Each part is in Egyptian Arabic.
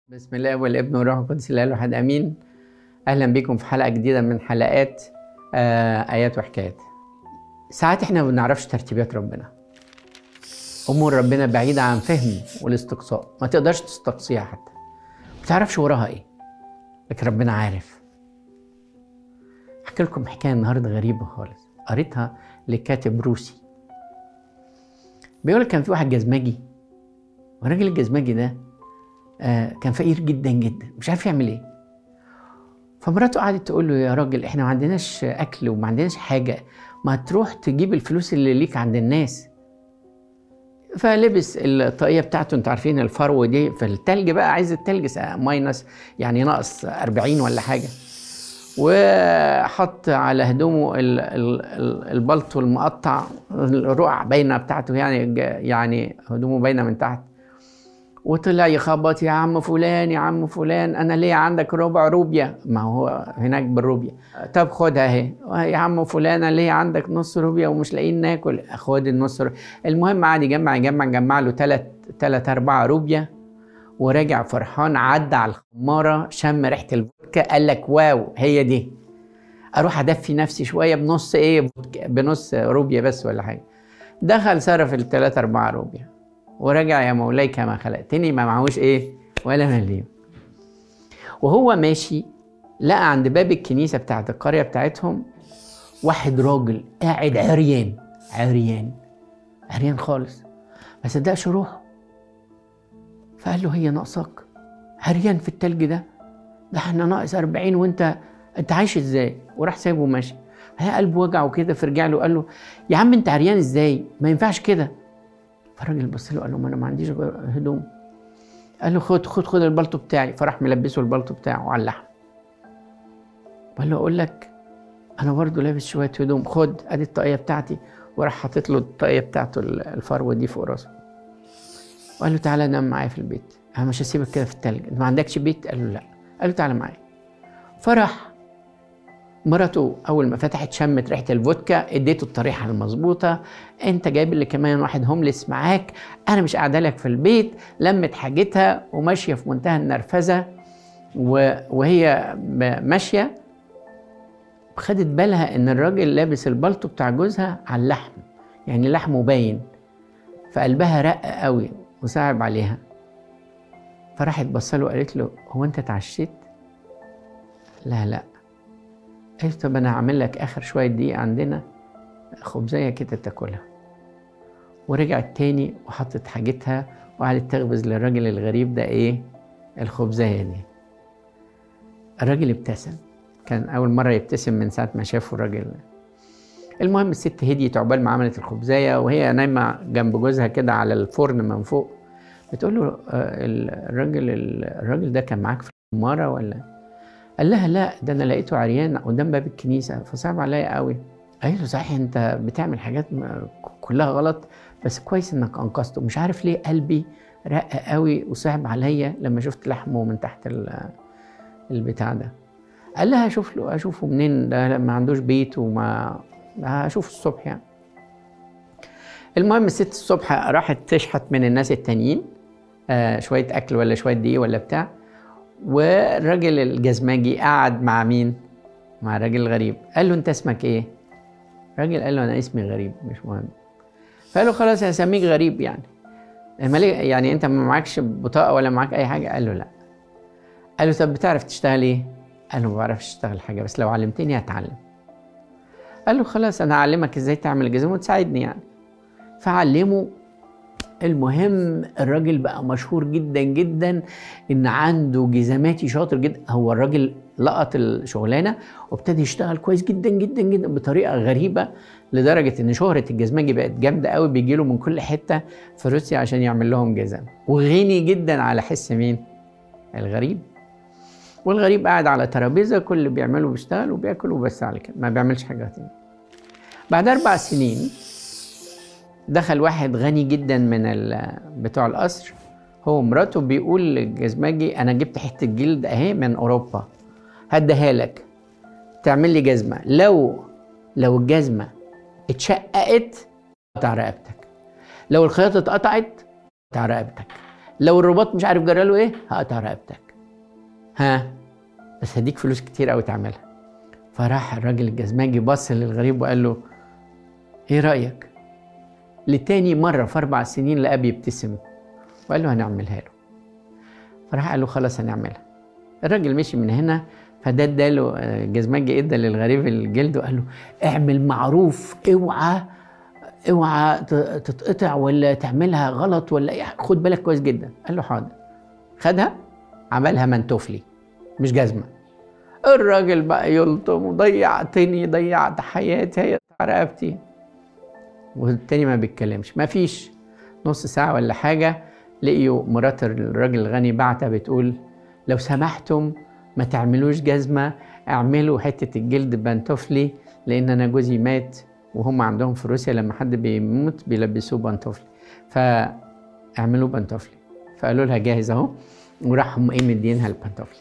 بسم الله والابن والروح القدس الاله الواحد امين اهلا بكم في حلقه جديده من حلقات آه ايات وحكايات ساعات احنا ما بنعرفش ترتيبات ربنا امور ربنا بعيده عن فهم والاستقصاء ما تقدرش تستقصيها حتى ما تعرفش وراها ايه لكن ربنا عارف احكي لكم حكايه النهارده غريبه خالص قريتها لكاتب روسي بيقول كان في واحد جزمجي والراجل الجزمجي ده آه كان فقير جدا جدا مش عارف يعمل ايه فمراته قعدت تقول له يا راجل احنا ما عندناش اكل وما عندناش حاجه ما تروح تجيب الفلوس اللي ليك عند الناس فلبس الطاقيه بتاعته انتوا عارفين الفرو دي في التلج بقى عايز التلج ماينس يعني ناقص 40 ولا حاجه وحط على هدومه البلطو المقطع الرقع باينه بتاعته يعني يعني هدومه باينه من تحت وطلع يخبط يا عم فلان يا عم فلان انا ليه عندك ربع روبيا ما هو هناك بالروبيا طب خدها اهي يا عم فلان انا ليه عندك نص روبيا ومش لاقيين ناكل خد النص روبيا المهم قعد يجمع يجمع جمع له ثلاث ثلاث اربع روبيا ورجع فرحان عدى على الخماره شم ريحه الفودكا قال لك واو هي دي اروح ادفي نفسي شويه بنص ايه بنص روبيا بس ولا حاجه دخل صرف الثلاث اربع روبيا ورجع يا مولاي كما خلقتني ما معهوش ايه ولا مليم وهو ماشي لقى عند باب الكنيسة بتاعت القرية بتاعتهم واحد راجل قاعد عريان عريان عريان خالص ما صدقش روحه فقال له هي ناقصاك عريان في التلج ده ده احنا ناقص 40 وانت انت عايش ازاي وراح سايبه ماشي هي قلبه وجعه كده فرجع له قال له يا عم انت عريان ازاي ما ينفعش كده فالراجل بص له قال له ما انا ما عنديش هدوم قال له خد خد خد البلطو بتاعي فراح ملبسه البلطو بتاعه على اللحم قال له اقول لك انا برضه لابس شويه هدوم خد ادي الطاقيه بتاعتي وراح حاطط له الطاقيه بتاعته الفروه دي فوق راسه وقال له تعالى نام معايا في البيت انا مش هسيبك كده في التلج انت ما عندكش بيت قال له لا قال له تعالى معايا فراح مراته اول ما فتحت شمت ريحه الفودكا اديته الطريحه المظبوطه انت جايب لي كمان واحد هوملس معاك انا مش قاعده لك في البيت لمت حاجتها وماشيه في منتهى النرفزه وهي ماشيه خدت بالها ان الراجل لابس البلطو بتاع جوزها على اللحم يعني لحمه باين فقلبها رق قوي وصعب عليها فراحت بصله وقالت له هو انت اتعشيت لا لا قالت طب انا هعمل لك اخر شويه دقيق عندنا خبزيه كده تاكلها ورجعت تاني وحطت حاجتها وقعدت تخبز للراجل الغريب ده ايه الخبزيه دي الراجل ابتسم كان اول مره يبتسم من ساعه ما شافه الراجل المهم الست هديت عقبال ما عملت الخبزيه وهي نايمه جنب جوزها كده على الفرن من فوق بتقول له الراجل الراجل ده كان معاك في العماره ولا قال لها لا ده انا لقيته عريان قدام باب الكنيسه فصعب عليا قوي قالت له صحيح انت بتعمل حاجات كلها غلط بس كويس انك انقذته مش عارف ليه قلبي رق قوي وصعب عليا لما شفت لحمه من تحت البتاع ده قال لها اشوف له اشوفه منين ده ما عندوش بيت وما هشوفه الصبح يعني المهم الست الصبح راحت تشحت من الناس التانيين آه شويه اكل ولا شويه دقيق ولا بتاع والراجل الجزماجي قعد مع مين؟ مع الراجل الغريب قال له انت اسمك ايه؟ الراجل قال له انا اسمي غريب مش مهم فقال له خلاص هسميك غريب يعني يعني انت ما معكش بطاقه ولا معاك اي حاجه قال له لا قال له طب بتعرف تشتغل ايه؟ قال له ما بعرفش اشتغل حاجه بس لو علمتني هتعلم قال له خلاص انا هعلمك ازاي تعمل الجزم وتساعدني يعني فعلمه المهم الراجل بقى مشهور جدا جدا ان عنده جزماتي شاطر جدا هو الراجل لقط الشغلانه وابتدى يشتغل كويس جدا جدا جدا بطريقه غريبه لدرجه ان شهره الجزماجي بقت جامده قوي بيجي له من كل حته في روسيا عشان يعمل لهم جزم وغني جدا على حس مين الغريب والغريب قاعد على ترابيزه كل اللي بيعمله بيشتغل وبياكل وبس على كده ما بيعملش حاجه تاني بعد اربع سنين دخل واحد غني جدا من بتوع القصر هو مراته بيقول للجزماجي انا جبت حته جلد اهي من اوروبا هديها لك تعمل لي جزمه لو لو الجزمه اتشققت قطع رقبتك لو الخياطه اتقطعت قطع رقبتك لو الرباط مش عارف جرى له ايه هقطع رقبتك ها بس هديك فلوس كتير قوي تعملها فراح الراجل الجزماجي بص للغريب وقال له ايه رايك لتاني مره في اربع سنين لقاه بيبتسم وقال له هنعملها له فراح قال له خلاص هنعملها الراجل مشي من هنا فده اداله آه، جزماجي ادى للغريب الجلد وقال له اعمل معروف اوعى اوعى ت- تتقطع ولا تعملها غلط ولا إيه، خد بالك كويس جدا قال له حاضر خدها عملها منتوفلي مش جزمه الراجل بقى يلطم ضيعتني ضيعت حياتي هي رقبتي والتاني ما بيتكلمش ما فيش نص ساعة ولا حاجة لقيوا مرات الراجل الغني بعتها بتقول لو سمحتم ما تعملوش جزمة اعملوا حتة الجلد بنتوفلي لأن أنا جوزي مات وهم عندهم في روسيا لما حد بيموت بيلبسوه بنتوفلي فاعملوا بنتوفلي فقالوا لها جاهز أهو وراحوا ايه مدينها البنتوفلي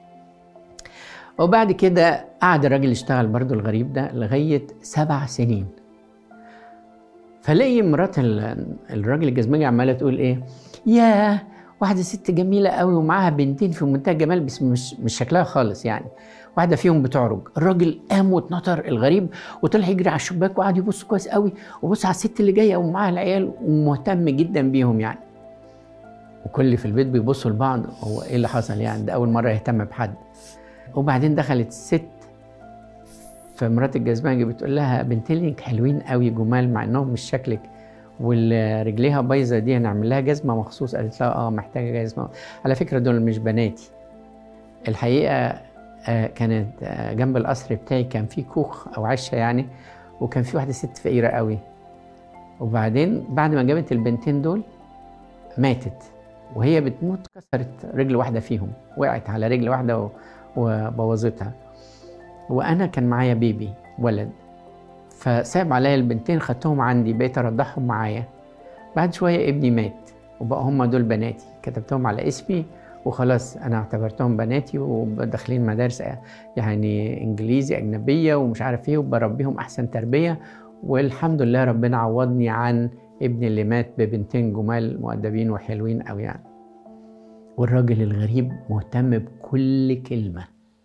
وبعد كده قعد الراجل يشتغل برضو الغريب ده لغاية سبع سنين فلاقي مرات ال- الراجل الجزمجي عماله تقول ايه ياه واحده ست جميله قوي ومعاها بنتين في منتهى الجمال بس مش مش شكلها خالص يعني واحده فيهم بتعرج الراجل قام واتنطر الغريب وطلع يجري على الشباك وقعد يبص كويس قوي وبص على الست اللي جايه ومعاها العيال ومهتم جدا بيهم يعني وكل اللي في البيت بيبصوا لبعض هو ايه اللي حصل يعني ده اول مره يهتم بحد وبعدين دخلت الست فمرات الجزماجي بتقول لها بنتلك حلوين قوي جمال مع انهم مش شكلك والرجليها بايظه دي هنعمل لها جزمه مخصوص قالت لها اه محتاجه جزمه على فكره دول مش بناتي الحقيقه آه، كانت آه، جنب القصر بتاعي كان في كوخ او عشه يعني وكان في واحده ست فقيره قوي وبعدين بعد ما جابت البنتين دول ماتت وهي بتموت كسرت رجل واحده فيهم وقعت على رجل واحده و- وبوظتها وانا كان معايا بيبي ولد فصعب عليا البنتين خدتهم عندي بقيت ارضعهم معايا بعد شويه ابني مات وبقى هم دول بناتي كتبتهم على اسمي وخلاص انا اعتبرتهم بناتي وداخلين مدارس يعني انجليزي اجنبيه ومش عارف ايه وبربيهم احسن تربيه والحمد لله ربنا عوضني عن ابني اللي مات ببنتين جمال مؤدبين وحلوين قوي يعني والراجل الغريب مهتم بكل كلمه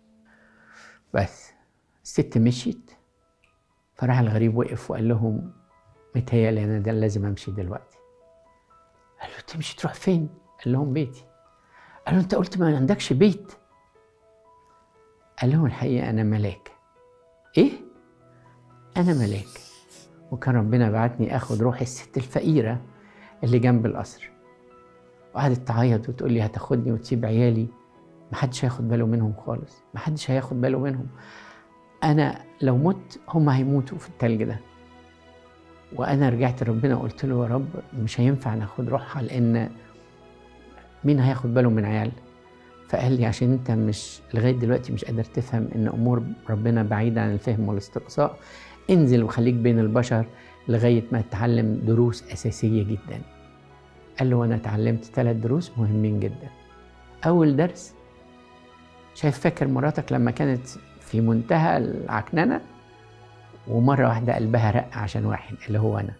بس الست مشيت فراح الغريب وقف وقال لهم متهيألي انا ده لازم امشي دلوقتي قال له تمشي تروح فين قال لهم بيتي قال له انت قلت ما عندكش بيت قال لهم الحقيقه انا ملاك ايه انا ملاك وكان ربنا بعتني اخد روح الست الفقيره اللي جنب القصر وقعدت تعيط وتقول لي هتاخدني وتسيب عيالي محدش هياخد باله منهم خالص محدش هياخد باله منهم انا لو مت هم هيموتوا في التلج ده وانا رجعت لربنا وقلت له يا رب مش هينفع ناخد روحها لان مين هياخد باله من عيال فقال لي عشان انت مش لغايه دلوقتي مش قادر تفهم ان امور ربنا بعيده عن الفهم والاستقصاء انزل وخليك بين البشر لغايه ما تتعلم دروس اساسيه جدا قال له وانا اتعلمت ثلاث دروس مهمين جدا اول درس شايف فاكر مراتك لما كانت في منتهى العكننه ومره واحده قلبها رق عشان واحد اللي هو انا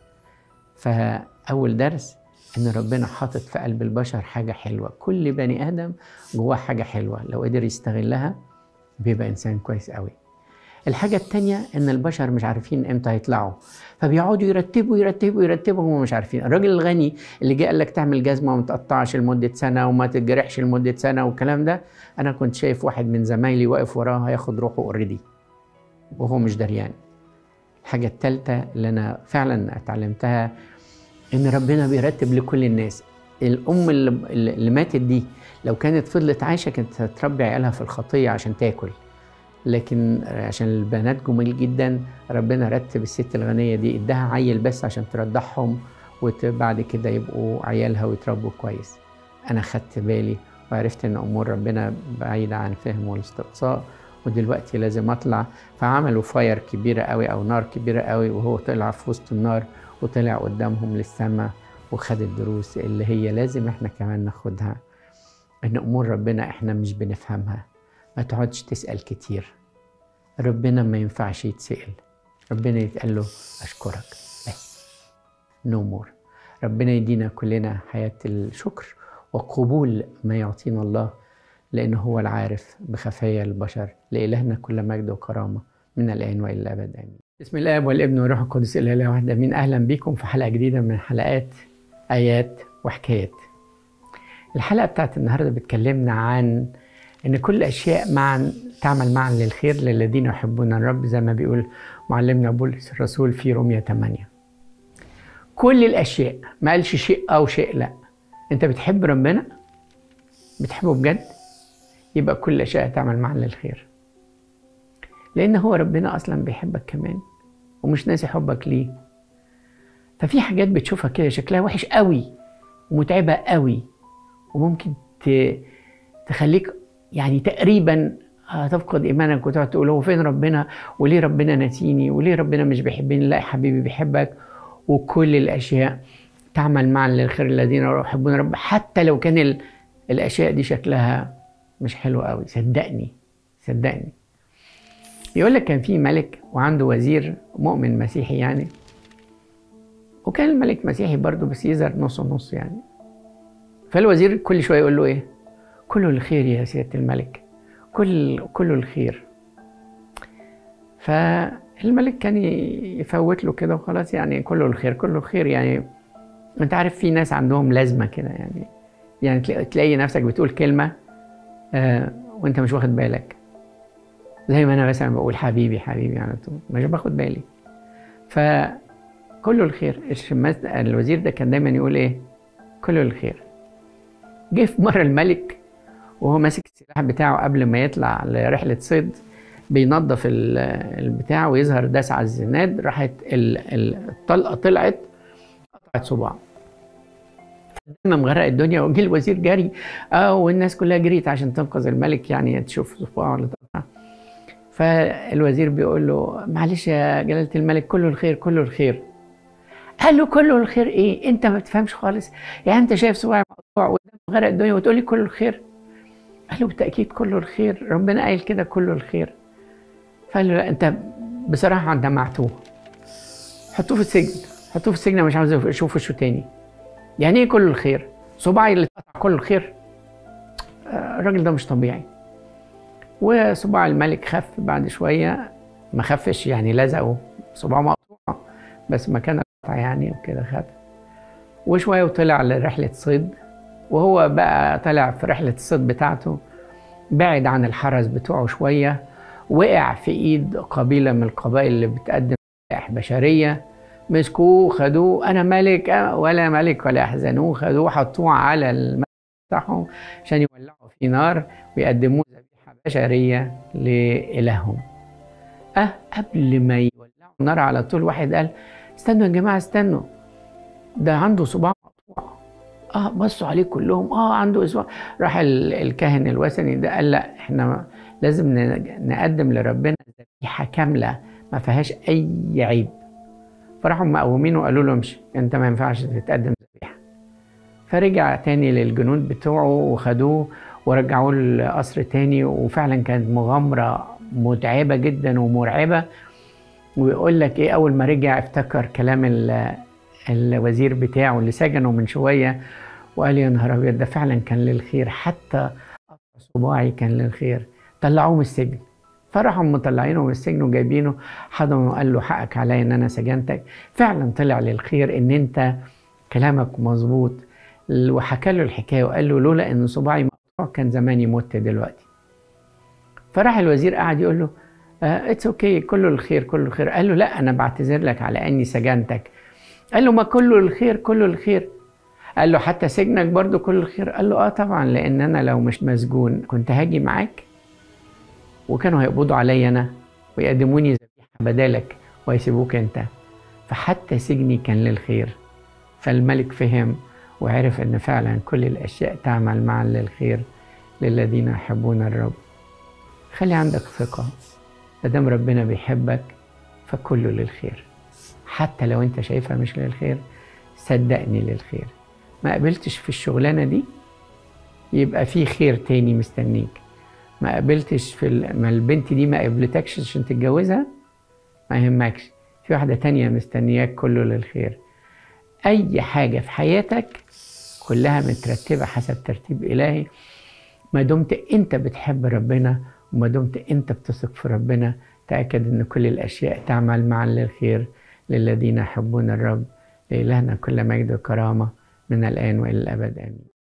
فاول درس ان ربنا حاطط في قلب البشر حاجه حلوه كل بني ادم جواه حاجه حلوه لو قدر يستغلها بيبقى انسان كويس قوي الحاجة التانية إن البشر مش عارفين إمتى هيطلعوا فبيقعدوا يرتبوا يرتبوا يرتبوا هم مش عارفين الراجل الغني اللي جه قال لك تعمل جزمة وما تقطعش لمدة سنة وما تتجرحش لمدة سنة والكلام ده أنا كنت شايف واحد من زمايلي واقف وراه هياخد روحه اوريدي وهو مش دريان الحاجة التالتة اللي أنا فعلا اتعلمتها إن ربنا بيرتب لكل الناس الأم اللي, اللي ماتت دي لو كانت فضلت عايشة كانت هتربي عيالها في الخطية عشان تاكل لكن عشان البنات جميل جدا ربنا رتب الست الغنية دي اداها عيل بس عشان ترضعهم وبعد كده يبقوا عيالها ويتربوا كويس أنا خدت بالي وعرفت إن أمور ربنا بعيدة عن فهم والاستقصاء ودلوقتي لازم أطلع فعملوا فاير كبيرة قوي أو نار كبيرة قوي وهو طلع في وسط النار وطلع قدامهم للسماء وخد الدروس اللي هي لازم احنا كمان ناخدها ان امور ربنا احنا مش بنفهمها ما تقعدش تسأل كتير ربنا ما ينفعش يتسأل ربنا يتقال له أشكرك بس نو no مور ربنا يدينا كلنا حياة الشكر وقبول ما يعطينا الله لأنه هو العارف بخفايا البشر لإلهنا كل مجد وكرامة من الآن وإلى الأبد آمين بسم الله والابن والروح القدس الإله واحد آمين أهلا بكم في حلقة جديدة من حلقات آيات وحكايات الحلقة بتاعت النهاردة بتكلمنا عن ان كل الاشياء معا تعمل معا للخير للذين يحبون الرب زي ما بيقول معلمنا بولس الرسول في رومية 8 كل الاشياء ما قالش شيء او شيء لا انت بتحب ربنا بتحبه بجد يبقى كل الاشياء تعمل معا للخير لان هو ربنا اصلا بيحبك كمان ومش ناسي حبك ليه ففي حاجات بتشوفها كده شكلها وحش قوي ومتعبة قوي وممكن تخليك يعني تقريبا هتفقد ايمانك وتقعد تقول هو فين ربنا وليه ربنا ناسيني وليه ربنا مش بيحبني لا يا حبيبي بيحبك وكل الاشياء تعمل معا للخير الذين يحبون رب حتى لو كان الاشياء دي شكلها مش حلو قوي صدقني صدقني يقول لك كان في ملك وعنده وزير مؤمن مسيحي يعني وكان الملك مسيحي برضه بس يظهر نص ونص يعني فالوزير كل شويه يقول له ايه كله الخير يا سيادة الملك كل كله الخير فالملك كان يفوت له كده وخلاص يعني كله الخير كله الخير يعني انت عارف في ناس عندهم لازمة كده يعني يعني تلاقي نفسك بتقول كلمة آه وانت مش واخد بالك زي ما انا مثلا بقول حبيبي حبيبي على طول مش باخد بالي فكله الخير الوزير ده كان دايما يقول ايه كله الخير جه في مرة الملك وهو ماسك السلاح بتاعه قبل ما يطلع لرحلة صيد بينظف البتاع ويظهر داس على الزناد راحت الطلقة طلعت قطعت صباعه الدم مغرق الدنيا وجه الوزير جري اه والناس كلها جريت عشان تنقذ الملك يعني تشوف صباعه اللي طلع فالوزير بيقول له معلش يا جلالة الملك كله الخير كله الخير قال له كله الخير ايه انت ما بتفهمش خالص يعني انت شايف صباعي مقطوع والدم مغرق الدنيا وتقول لي كله الخير قال له بالتأكيد كله الخير ربنا قايل كده كله الخير فقال له لا أنت بصراحة أنت معتوه حطوه في السجن حطوه في السجن مش عاوز أشوف وشه تاني يعني إيه كله الخير؟ صباعي اللي اتقطع كله الخير الراجل ده مش طبيعي وصباع الملك خف بعد شوية ما خفش يعني لزقه صباعه مقطوع بس مكان القطع يعني وكده خف وشوية وطلع لرحلة صيد وهو بقى طلع في رحلة الصيد بتاعته بعد عن الحرس بتوعه شوية وقع في ايد قبيلة من القبائل اللي بتقدم لائح بشرية مسكوه خدوه انا ملك ولا ملك ولا احزنوه خدوه حطوه على الملك بتاعهم عشان يولعوا فيه نار ويقدموه ذبيحة بشرية لإلههم اه قبل ما يولعوا النار على طول واحد قال استنوا يا جماعة استنوا ده عنده صباع مقطوع اه بصوا عليه كلهم اه عنده اسبوع راح الكاهن الوثني ده قال لا احنا لازم نقدم لربنا ذبيحه كامله ما فيهاش اي عيب فراحوا مقومينه وقالوا له امشي انت ما ينفعش تتقدم ذبيحه فرجع تاني للجنود بتوعه وخدوه ورجعوه القصر تاني وفعلا كانت مغامره متعبه جدا ومرعبه ويقول لك ايه اول ما رجع افتكر كلام الوزير بتاعه اللي سجنه من شويه وقال يا نهار ابيض ده فعلا كان للخير حتى صباعي كان للخير طلعوه من السجن فراحوا مطلعينه من السجن وجايبينه حضنه وقال له حقك عليا ان انا سجنتك فعلا طلع للخير ان انت كلامك مظبوط وحكى له الحكايه وقال له لولا ان صباعي مقطوع كان زماني مت دلوقتي فراح الوزير قعد يقول له اتس اوكي okay, كله الخير كله الخير قال له لا انا بعتذر لك على اني سجنتك قال له ما كله الخير كله الخير قال له حتى سجنك برضو كل الخير قال له اه طبعا لان انا لو مش مسجون كنت هاجي معاك وكانوا هيقبضوا عليا انا ويقدموني ذبيحه بدالك ويسيبوك انت فحتى سجني كان للخير فالملك فهم وعرف ان فعلا كل الاشياء تعمل معا للخير للذين يحبون الرب خلي عندك ثقه مادام ربنا بيحبك فكله للخير حتى لو انت شايفها مش للخير صدقني للخير ما قبلتش في الشغلانه دي يبقى في خير تاني مستنيك ما قبلتش في ال... ما البنت دي ما قبلتكش عشان تتجوزها ما يهمكش في واحده تانية مستنياك كله للخير اي حاجه في حياتك كلها مترتبة حسب ترتيب إلهي ما دمت أنت بتحب ربنا وما دمت أنت بتثق في ربنا تأكد أن كل الأشياء تعمل معا للخير للذين يحبون الرب لإلهنا كل مجد وكرامة من الآن وإلى الأبد آمين